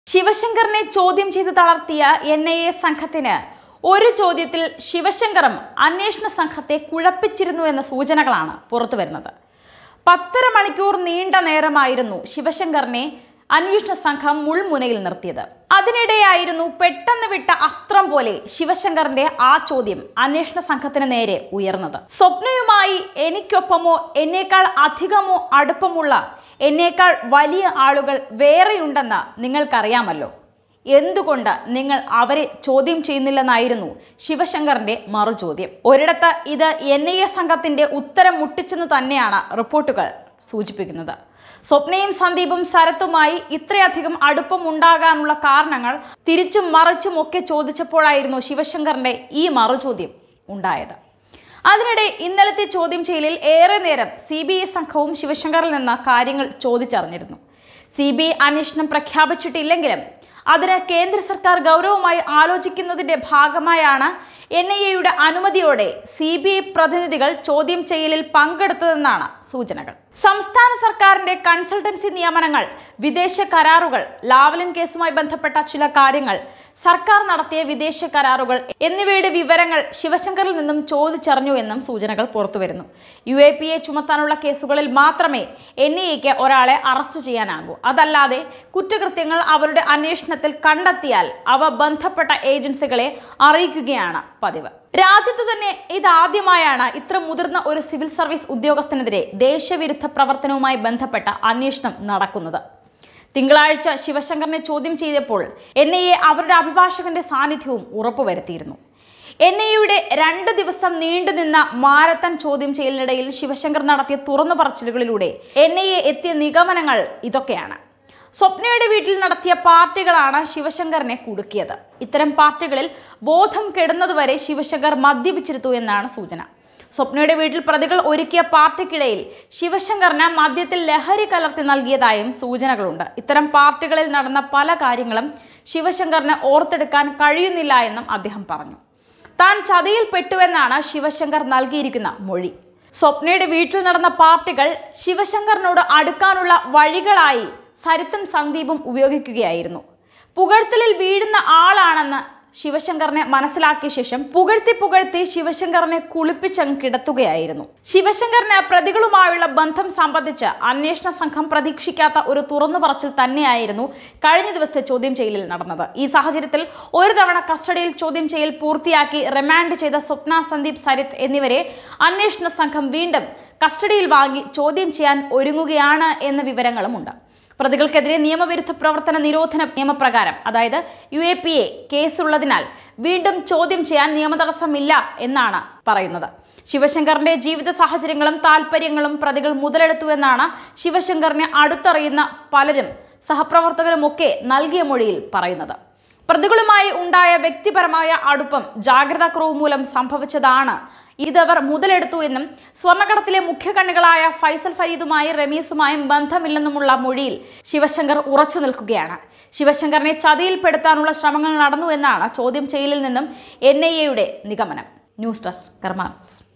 ശിവശങ്കറിനെ ചോദ്യം ചെയ്ത് തളർത്തിയ എൻ ഐ എ സംഘത്തിന് ഒരു ചോദ്യത്തിൽ ശിവശങ്കറും അന്വേഷണ സംഘത്തെ കുഴപ്പിച്ചിരുന്നു എന്ന സൂചനകളാണ് പുറത്തു വരുന്നത് പത്തര മണിക്കൂർ നീണ്ട നേരമായിരുന്നു ശിവശങ്കറിനെ അന്വേഷണ സംഘം മുൾമുനയിൽ നിർത്തിയത് അതിനിടെയായിരുന്നു പെട്ടെന്ന് വിട്ട അസ്ത്രം പോലെ ശിവശങ്കറിന്റെ ആ ചോദ്യം അന്വേഷണ സംഘത്തിന് നേരെ ഉയർന്നത് സ്വപ്നയുമായി എനിക്കൊപ്പമോ എന്നേക്കാൾ അധികമോ അടുപ്പമുള്ള എന്നേക്കാൾ വലിയ ആളുകൾ വേറെയുണ്ടെന്ന് നിങ്ങൾക്കറിയാമല്ലോ എന്തുകൊണ്ട് നിങ്ങൾ അവരെ ചോദ്യം ചെയ്യുന്നില്ലെന്നായിരുന്നു ശിവശങ്കറിന്റെ മറുചോദ്യം ഒരിടത്ത് ഇത് എൻ ഐ എ സംഘത്തിന്റെ ഉത്തരം മുട്ടിച്ചെന്ന് തന്നെയാണ് റിപ്പോർട്ടുകൾ സൂചിപ്പിക്കുന്നത് സ്വപ്നയും സന്ദീപും ശരത്തുമായി ഇത്രയധികം അടുപ്പം ഉണ്ടാകാനുള്ള കാരണങ്ങൾ തിരിച്ചും മറിച്ചും ഒക്കെ ചോദിച്ചപ്പോഴായിരുന്നു ശിവശങ്കറിന്റെ ഈ മറുചോദ്യം ഉണ്ടായത് അതിനിടെ ഇന്നലത്തെ ചോദ്യം ചെയ്യലിൽ ഏറെ നേരം സി ബി ഐ സംഘവും ശിവശങ്കറിൽ നിന്ന് കാര്യങ്ങൾ ചോദിച്ചറിഞ്ഞിരുന്നു സി ബി ഐ അന്വേഷണം പ്രഖ്യാപിച്ചിട്ടില്ലെങ്കിലും അതിന് കേന്ദ്ര സർക്കാർ ഗൗരവമായി ആലോചിക്കുന്നതിന്റെ ഭാഗമായാണ് എൻ ഐ എയുടെ അനുമതിയോടെ സി ബി ഐ പ്രതിനിധികൾ ചോദ്യം ചെയ്യലിൽ പങ്കെടുത്തതെന്നാണ് സൂചനകൾ സംസ്ഥാന സർക്കാരിന്റെ കൺസൾട്ടൻസി നിയമനങ്ങൾ വിദേശ കരാറുകൾ ലാവലിൻ കേസുമായി ബന്ധപ്പെട്ട ചില കാര്യങ്ങൾ സർക്കാർ നടത്തിയ വിദേശ കരാറുകൾ എന്നിവയുടെ വിവരങ്ങൾ ശിവശങ്കറിൽ നിന്നും ചോദിച്ചറിഞ്ഞു എന്നും സൂചനകൾ പുറത്തുവരുന്നു യു എ പി എ ചുമത്താനുള്ള കേസുകളിൽ മാത്രമേ എൻ ഐ എക്ക് ഒരാളെ അറസ്റ്റ് ചെയ്യാനാകൂ അതല്ലാതെ കുറ്റകൃത്യങ്ങൾ അവരുടെ അന്വേഷണത്തിൽ കണ്ടെത്തിയാൽ അവ ബന്ധപ്പെട്ട ഏജൻസികളെ അറിയിക്കുകയാണ് പതിവ് രാജ്യത്ത് തന്നെ ഇതാദ്യമായാണ് ഇത്ര മുതിർന്ന ഒരു സിവിൽ സർവീസ് ഉദ്യോഗസ്ഥനെതിരെ ദേശവിരുദ്ധ പ്രവർത്തനവുമായി ബന്ധപ്പെട്ട അന്വേഷണം നടക്കുന്നത് തിങ്കളാഴ്ച ശിവശങ്കറിനെ ചോദ്യം ചെയ്തപ്പോൾ എൻ ഐ എ അവരുടെ അഭിഭാഷകന്റെ സാന്നിധ്യവും ഉറപ്പുവരുത്തിയിരുന്നു എൻ ഐ എയുടെ രണ്ട് ദിവസം നീണ്ടുനിന്ന മാരത്തൺ ചോദ്യം ചെയ്യലിനിടയിൽ ശിവശങ്കർ നടത്തിയ തുറന്നു പറച്ചിലുകളിലൂടെ എൻ ഐ എ എത്തിയ നിഗമനങ്ങൾ ഇതൊക്കെയാണ് സ്വപ്നയുടെ വീട്ടിൽ നടത്തിയ പാർട്ടികളാണ് ശിവശങ്കറിനെ കുടുക്കിയത് ഇത്തരം പാർട്ടികളിൽ ബോധം കെടുന്നതുവരെ ശിവശങ്കർ മദ്യപിച്ചിരുത്തു എന്നാണ് സൂചന സ്വപ്നയുടെ വീട്ടിൽ പ്രതികൾ ഒരുക്കിയ പാർട്ടിക്കിടയിൽ ശിവശങ്കറിന് മദ്യത്തിൽ ലഹരി കലർത്തി നൽകിയതായും സൂചനകളുണ്ട് ഇത്തരം പാർട്ടികളിൽ നടന്ന പല കാര്യങ്ങളും ശിവശങ്കറിന് ഓർത്തെടുക്കാൻ കഴിയുന്നില്ല എന്നും അദ്ദേഹം പറഞ്ഞു താൻ ചതിയിൽപ്പെട്ടുവെന്നാണ് ശിവശങ്കർ നൽകിയിരിക്കുന്ന മൊഴി സ്വപ്നയുടെ വീട്ടിൽ നടന്ന പാർട്ടികൾ ശിവശങ്കറിനോട് അടുക്കാനുള്ള വഴികളായി സരിത്തും സന്ദീപും ഉപയോഗിക്കുകയായിരുന്നു പുകഴ്ത്തലിൽ വീഴുന്ന ആളാണെന്ന് ശിവശങ്കറിനെ മനസ്സിലാക്കിയ ശേഷം പുകഴ്ത്തി പുകഴ്ത്തി ശിവശങ്കറിനെ കുളിപ്പിച്ചങ്ങ് കിടത്തുകയായിരുന്നു ശിവശങ്കറിന് പ്രതികളുമായുള്ള ബന്ധം സംബന്ധിച്ച് അന്വേഷണ സംഘം പ്രതീക്ഷിക്കാത്ത ഒരു തുറന്നു പറച്ചിൽ തന്നെയായിരുന്നു കഴിഞ്ഞ ദിവസത്തെ ചോദ്യം ചെയ്യലിൽ നടന്നത് ഈ സാഹചര്യത്തിൽ ഒരു തവണ കസ്റ്റഡിയിൽ ചോദ്യം ചെയ്യൽ പൂർത്തിയാക്കി റിമാൻഡ് ചെയ്ത സ്വപ്ന സന്ദീപ് സരിത്ത് എന്നിവരെ അന്വേഷണ സംഘം വീണ്ടും കസ്റ്റഡിയിൽ വാങ്ങി ചോദ്യം ചെയ്യാൻ ഒരുങ്ങുകയാണ് എന്ന വിവരങ്ങളുമുണ്ട് പ്രതികൾക്കെതിരെ നിയമവിരുദ്ധ പ്രവർത്തന നിരോധന നിയമപ്രകാരം അതായത് യു എ പി എ കേസുള്ളതിനാൽ വീണ്ടും ചോദ്യം ചെയ്യാൻ നിയമതടസ്സമില്ല എന്നാണ് പറയുന്നത് ശിവശങ്കറിന്റെ ജീവിത സാഹചര്യങ്ങളും താല്പര്യങ്ങളും പ്രതികൾ മുതലെടുത്തുവെന്നാണ് ശിവശങ്കറിനെ അടുത്തറിയുന്ന പലരും സഹപ്രവർത്തകരുമൊക്കെ നൽകിയ മൊഴിയിൽ പറയുന്നത് പ്രതികളുമായി ഉണ്ടായ വ്യക്തിപരമായ അടുപ്പം ജാഗ്രതാക്കുറവ് മൂലം സംഭവിച്ചതാണ് ഇതവർ മുതലെടുത്തു എന്നും സ്വർണ്ണക്കടത്തിലെ മുഖ്യകണ്ണികളായ ഫൈസൽ ഫരീദുമായി റമീസുമായും ബന്ധമില്ലെന്നുമുള്ള മൊഴിയിൽ ശിവശങ്കർ ഉറച്ചു നിൽക്കുകയാണ് ശിവശങ്കറിനെ ചതിയിൽപ്പെടുത്താനുള്ള ശ്രമങ്ങൾ നടന്നു എന്നാണ് ചോദ്യം ചെയ്യലിൽ നിന്നും എൻ ഐ എയുടെ നിഗമനം ന്യൂസ് ഡെസ്ക് കർമാസ്